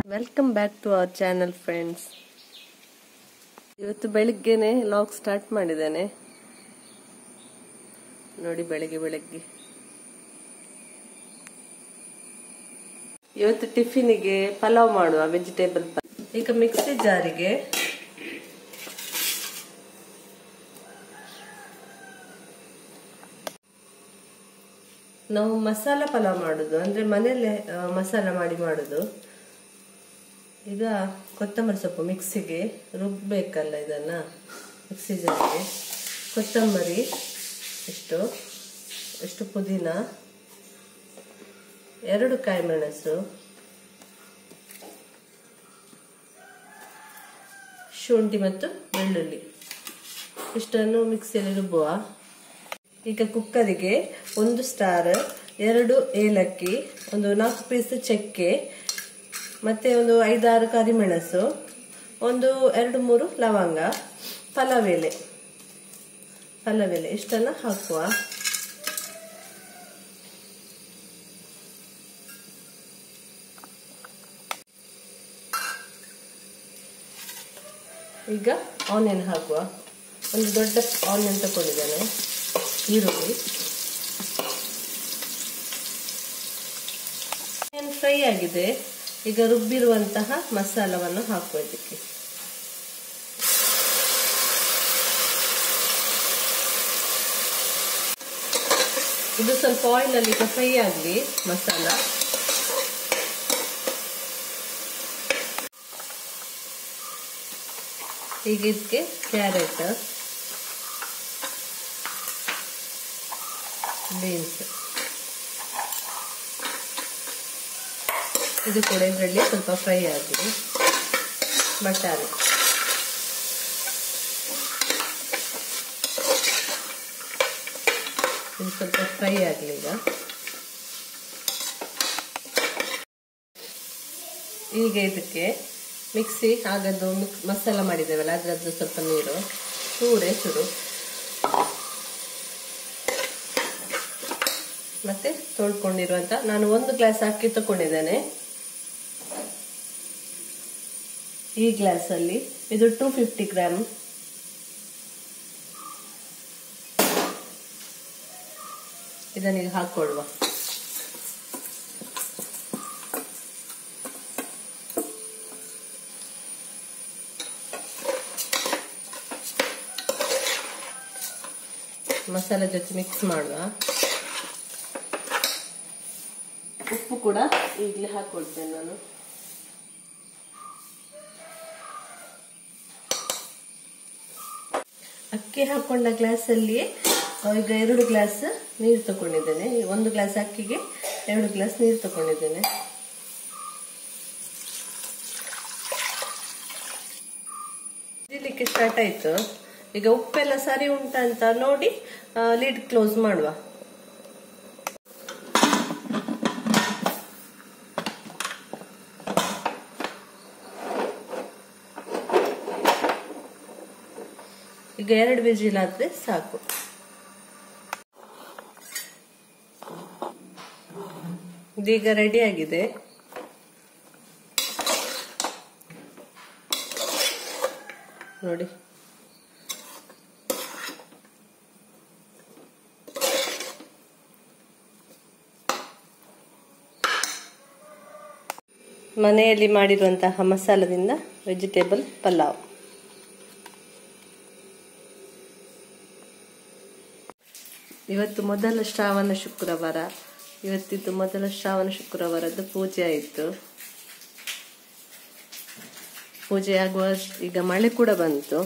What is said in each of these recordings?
welcome back to our channel friends ಇವತ್ತು ಬೆಳಿಗ್ಗೆನೆ log start ಮಾಡಿದ್ದೇನೆ ನೋಡಿ ಬೆಳಿಗ್ಗೆ ಬೆಳಗ್ಗೆ ಇವತ್ತು ಟಿಫಿನಿಗೆ ಪಲಾವ್ ಮಾಡುವ ವೆಜಿಟೇಬಲ್ ಈಗ ಮಿಕ್ಸಿ ಜಾರಿಗೆ ನಾವು ಮಸಾಲ ಪಲಾವ್ ಮಾಡುದು ಅಂದ್ರೆ ಮನೆಯಲ್ಲೇ ಆ, ಮಸಾಲ ಮಾಡಿ ಮಾಡುದು ಈಗ ಕೊತ್ತಂಬರಿ ಸೊಪ್ಪು ಮಿಕ್ಸಿಗೆ ರುಬ್ಬೇಕಲ್ಲ ಇದನ್ನ ಮಿಕ್ಸಿ ಜಾರಿಗೆ ಕೊತ್ತಂಬರಿ ಎಷ್ಟು ಎಷ್ಟು ಪುದೀನ ಎರಡು ಕಾಯಿ ಮೆಣಸು ಶುಂಠಿ ಮತ್ತು ಬೆಳ್ಳುಳ್ಳಿ ಇಷ್ಟನ್ನು ಮಿಕ್ಸಿಯಲ್ಲಿ ರುಬ್ಬುವ ಈಗ ಕುಕ್ಕರಿಗೆ ಒಂದು ಸ್ಟಾರ್ ಎರಡು ಏಲಕ್ಕಿ ಒಂದು ನಾಲ್ಕು ಪೀಸ್ ಚಕ್ಕೆ ಮತ್ತೆ ಒಂದು ಐದಾರು ಕರಿಮೆಣಸು ಒಂದು ಎರಡು ಮೂರು ಲವಂಗ ಪಲಾವ್ ಎಲೆ ಪಲಾವ್ ಎಲೆ ಇಷ್ಟನ್ನ ಹಾಕುವ ಈಗ ಆನಿಯನ್ ಹಾಕುವ ಒಂದು ದೊಡ್ಡ ಆನಿಯನ್ ತಗೊಂಡಿದ್ದೇನೆ ಈರುಳ್ಳಿ ಆನಿಯನ್ ಫ್ರೈ ಆಗಿದೆ ಈಗ ರುಬ್ಬಿರುವಂತಹ ಮಸಾಲವನ್ನು ಹಾಕುವ ಇದಕ್ಕೆ ಇದು ಸ್ವಲ್ಪ ಆಯಿಲ್ ಅಲ್ಲಿ ಈಗ ಫ್ರೈ ಆಗಲಿ ಮಸಾಲ ಈಗ ಇದಕ್ಕೆ ಕ್ಯಾರೆಟ್ ಬೀನ್ಸ್ ಇದು ಕೂಡ ಇದರಲ್ಲಿ ಸ್ವಲ್ಪ ಫ್ರೈ ಆಗಲಿ ಬಟಾಣಿ ಇದು ಸ್ವಲ್ಪ ಫ್ರೈ ಆಗಲಿ ಈಗ ಈಗ ಇದಕ್ಕೆ ಮಿಕ್ಸಿ ಆಗದ್ದು ಮಿಕ್ಸ್ ಮಸಾಲ ಮಾಡಿದ್ದೇವಲ್ಲ ಅದರದ್ದು ಸ್ವಲ್ಪ ನೀರು ಚೂರೆ ಚೂರು ಮತ್ತೆ ತೊಳ್ಕೊಂಡಿರುವಂತ ನಾನು ಒಂದು ಗ್ಲಾಸ್ ಅಕ್ಕಿ ತಗೊಂಡಿದ್ದೇನೆ ಈ ಗ್ಲಾಸ್ ಅಲ್ಲಿ ಇದು ಟೂ ಫಿಫ್ಟಿ ಗ್ರಾಮ್ ಇದನ್ನೀಗ ಹಾಕೊಡುವ ಮಸಾಲೆ ಜೊತೆ ಮಿಕ್ಸ್ ಮಾಡುವ ಉಪ್ಪು ಕೂಡ ಈಗಲೇ ಹಾಕೊಳ್ತೇನೆ ನಾನು ಅಕ್ಕಿ ಹಾಕೊಂಡ ಗ್ಲಾಸಲ್ಲಿ ಈಗ ಎರಡು ಗ್ಲಾಸ್ ನೀರು ತಗೊಂಡಿದ್ದೇನೆ ಒಂದು ಗ್ಲಾಸ್ ಅಕ್ಕಿಗೆ ಎರಡು ಗ್ಲಾಸ್ ನೀರು ತಗೊಂಡಿದ್ದೇನೆ ಇದಿಲಿಕ್ಕೆ ಸ್ಟಾರ್ಟ್ ಆಯ್ತು ಈಗ ಉಪ್ಪೆಲ್ಲ ಸರಿ ಉಂಟಾ ಅಂತ ನೋಡಿ ಲೀಡ್ ಕ್ಲೋಸ್ ಮಾಡುವ ಈಗ ಎರಡು ವಿಜಿಲ್ ಆದ್ರೆ ಸಾಕು ಇದೀಗ ರೆಡಿ ಆಗಿದೆ ನೋಡಿ ಮನೆಯಲ್ಲಿ ಮಾಡಿರುವಂತಹ ಮಸಾಲದಿಂದ ವೆಜಿಟೇಬಲ್ ಪಲಾವ್ ಇವತ್ತು ಮೊದಲ ಶ್ರಾವಣ ಶುಕ್ರವಾರ ಇವತ್ತಿದ್ದು ಮೊದಲ ಶ್ರಾವಣ ಶುಕ್ರವಾರದ ಪೂಜೆ ಆಯಿತು ಪೂಜೆ ಆಗುವ ಈಗ ಮಳೆ ಕೂಡ ಬಂತು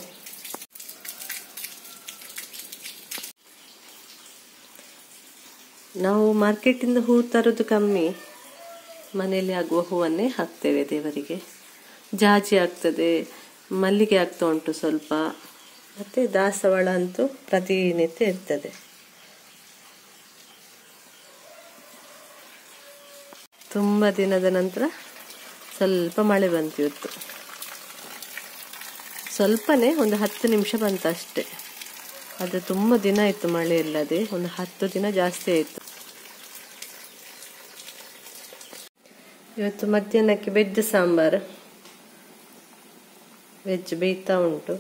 ನಾವು ಮಾರ್ಕೆಟಿಂದ ಹೂ ತರೋದು ಕಮ್ಮಿ ಮನೆಯಲ್ಲಿ ಆಗುವ ಹೂವನ್ನೇ ಹಾಕ್ತೇವೆ ದೇವರಿಗೆ ಜಾಜಿ ಆಗ್ತದೆ ಮಲ್ಲಿಗೆ ಆಗ್ತಾ ಉಂಟು ಸ್ವಲ್ಪ ಮತ್ತೆ ದಾಸವಾಳ ಅಂತೂ ಪ್ರತಿನಿತ್ಯ ಇರ್ತದೆ ತುಂಬ ದಿನದ ನಂತರ ಸ್ವಲ್ಪ ಮಳೆ ಬಂತು ಇವತ್ತು ಸ್ವಲ್ಪನೇ ಒಂದು ಹತ್ತು ನಿಮಿಷ ಬಂತು ಅಷ್ಟೇ ಅದು ತುಂಬ ದಿನ ಆಯಿತು ಮಳೆ ಇಲ್ಲದೆ ಒಂದು ಹತ್ತು ದಿನ ಜಾಸ್ತಿ ಆಯಿತು ಇವತ್ತು ಮಧ್ಯಾಹ್ನಕ್ಕೆ ವೆಜ್ ಸಾಂಬಾರು ವೆಜ್ ಬೇಯ್ತಾ ಉಂಟು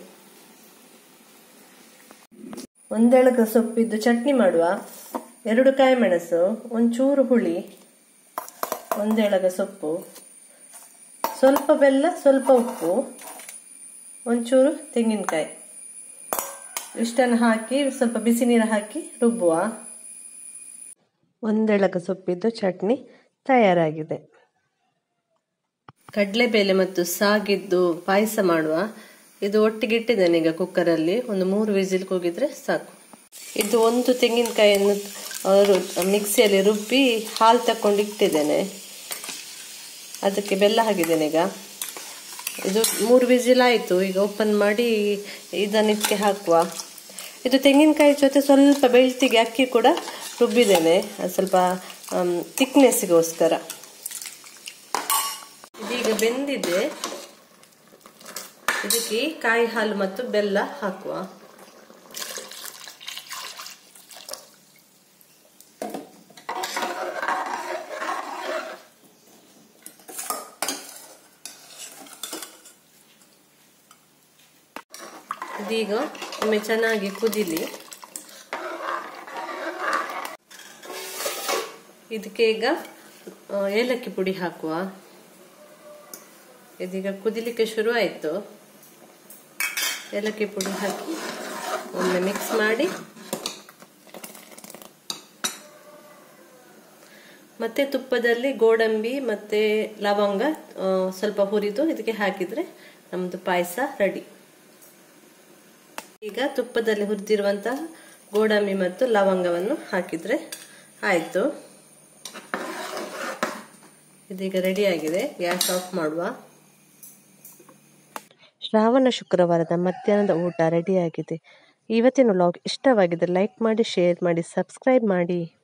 ಒಂದೆಳಗ ಸೊಪ್ಪಿದ್ದು ಚಟ್ನಿ ಮಾಡುವ ಎರಡು ಕಾಯಿ ಮೆಣಸು ಒಂಚೂರು ಹುಳಿ ಒಂದೆಳಗ ಸೊಪ್ಪು ಸ್ವಲ್ಪ ಬೆಲ್ಲ ಸ್ವಲ್ಪ ಉಪ್ಪು ಒಂಚೂರು ತೆಂಗಿನಕಾಯಿ ಇಷ್ಟನ್ನು ಹಾಕಿ ಸ್ವಲ್ಪ ಬಿಸಿ ನೀರು ಹಾಕಿ ರುಬ್ಬುವ ಒಂದೆಳಗ ಸೊಪ್ಪಿದ್ದು ಚಟ್ನಿ ತಯಾರಾಗಿದೆ ಕಡಲೆಬೇಳೆ ಮತ್ತು ಸಾಗಿದ್ದು ಪಾಯಸ ಮಾಡುವ ಇದು ಒಟ್ಟಿಗೆ ಇಟ್ಟಿದ್ದೇನೆ ಈಗ ಕುಕ್ಕರಲ್ಲಿ ಒಂದು ಮೂರು ವಿಸಿಲ್ ಕೂಗಿದ್ರೆ ಸಾಕು ಇದು ಒಂದು ತೆಂಗಿನಕಾಯಿಯನ್ನು ಅವರು ಮಿಕ್ಸಿಯಲ್ಲಿ ರುಬ್ಬಿ ಹಾಲು ತಕೊಂಡು ಇಟ್ಟಿದ್ದೇನೆ ಅದಕ್ಕೆ ಬೆಲ್ಲ ಹಾಕಿದ್ದೇನೆ ಈಗ ಇದು ಮೂರು ವಿಸಿಲ್ ಆಯಿತು ಈಗ ಓಪನ್ ಮಾಡಿ ಇದನ್ನು ಇದಕ್ಕೆ ಹಾಕುವ ಇದು ತೆಂಗಿನಕಾಯಿ ಜೊತೆ ಸ್ವಲ್ಪ ಬೆಳ್ತಿಗೆ ಅಕ್ಕಿ ಕೂಡ ರುಬ್ಬಿದ್ದೇನೆ ಸ್ವಲ್ಪ ತಿಕ್ನೆಸ್ಗೋಸ್ಕರ ಇದೀಗ ಬೆಂದಿದೆ ಇದಕ್ಕೆ ಕಾಯಿ ಹಾಲು ಮತ್ತು ಬೆಲ್ಲ ಹಾಕುವ ಇದೀಗ ಒಮ್ಮೆ ಚೆನ್ನಾಗಿ ಕುದಿಲಿ ಇದಕ್ಕೆ ಈಗ ಏಲಕ್ಕಿ ಪುಡಿ ಹಾಕುವ ಇದೀಗ ಕುದಿಲಿಕ್ಕೆ ಶುರು ಆಯಿತು ಏಲಕ್ಕಿ ಪುಡಿ ಹಾಕಿ ಒಮ್ಮೆ ಮಿಕ್ಸ್ ಮಾಡಿ ಮತ್ತೆ ತುಪ್ಪದಲ್ಲಿ ಗೋಡಂಬಿ ಮತ್ತೆ ಲವಂಗ ಸ್ವಲ್ಪ ಹುರಿದು ಇದಕ್ಕೆ ಹಾಕಿದ್ರೆ ನಮ್ಮದು ಪಾಯಸ ರೆಡಿ ಈಗ ತುಪ್ಪದಲ್ಲಿ ಹುರಿದಿರುವಂತಹ ಗೋಡಂಬಿ ಮತ್ತು ಲವಂಗವನ್ನು ಹಾಕಿದ್ರೆ ಆಯಿತು ಇದೀಗ ರೆಡಿ ಆಗಿದೆ ಗ್ಯಾಸ್ ಆಫ್ ಮಾಡುವ ಶ್ರಾವಣ ಶುಕ್ರವಾರದ ಮಧ್ಯಾಹ್ನದ ಊಟ ರೆಡಿಯಾಗಿದೆ ಇವತ್ತಿನ ವ್ಲಾಗ್ ಇಷ್ಟವಾಗಿದ್ದರೆ ಲೈಕ್ ಮಾಡಿ ಶೇರ್ ಮಾಡಿ ಸಬ್ಸ್ಕ್ರೈಬ್ ಮಾಡಿ